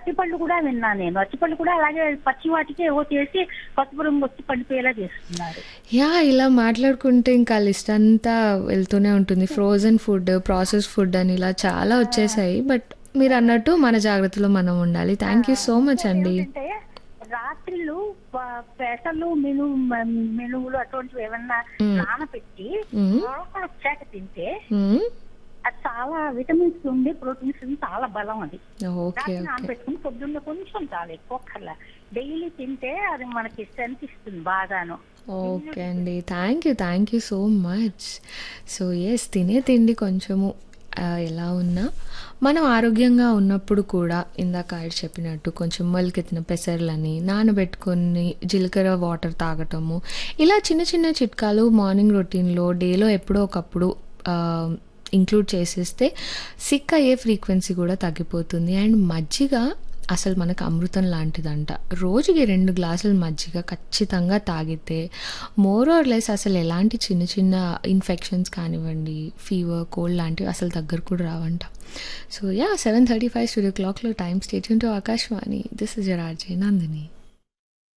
అరటిపళ్ళు కూడా విన్నాను నేను అరటిపళ్ళు కూడా అలాగే పచ్చి వాటికి ఏవో చేసి పసుపు రంగు వచ్చి పండిపోయేలా చేస్తున్నారు యా ఇలా మాట్లాడుకుంటే ఇంకా లిస్ట్ అంతా వెళ్తూనే ఉంటుంది ఫ్రోజన్ ఫుడ్ ప్రాసెస్ ఫుడ్ అని ఇలా చాలా వచ్చేసాయి బట్ మీరు అన్నట్టు మన జాగ్రత్తలో మనం ఉండాలి థ్యాంక్ యూ సో మచ్ అండి ఏంటంటే రాత్రిళ్ళు ప- పెసలు మెను మెనువులు అటువంటివి ఏమన్నా నానబెట్టి మ్మ్. లోపల వచ్చాక తింటే మ్మ్. అది చాలా విటమిన్స్ ఉంది ప్రోటీన్స్ ఉంది చాలా బలం అది ఓకే రాత్రి ఓకే నానబెట్టుకుని పొద్దున్న కొంచెం చాలా ఎక్కువ కల్లా డైలీ తింటే అది మనకి స్ట్రెంత్ ఇస్తుంది బాగాను ఓకే అండి thank you thank you so much so yes తినే తిండి కొంచెము ఆ, ఎలా ఉన్నా మనం ఆరోగ్యంగా ఉన్నప్పుడు కూడా ఇందాక ఆయన చెప్పినట్టు కొంచెం మొలకెత్తిన పెసర్లని నానబెట్టుకొని జీలకర్ర వాటర్ తాగటము ఇలా చిన్న చిన్న చిట్కాలు మార్నింగ్ రొటీన్లో డేలో ఎప్పుడో ఒకప్పుడు ఇంక్లూడ్ చేసేస్తే సిక్ అయ్యే ఫ్రీక్వెన్సీ కూడా తగ్గిపోతుంది అండ్ మజ్జిగ అసలు మనకు అమృతం లాంటిదంట రోజుకి రెండు గ్లాసులు మజ్జిగ ఖచ్చితంగా తాగితే మోర్ ఆర్ లెస్ అసలు ఎలాంటి చిన్న చిన్న ఇన్ఫెక్షన్స్ కానివ్వండి ఫీవర్ కోల్డ్ లాంటివి అసలు దగ్గర కూడా రావంట so yeah seven thirty five studio క్లాక్లో time state to Akashvani this is your RJ Nandini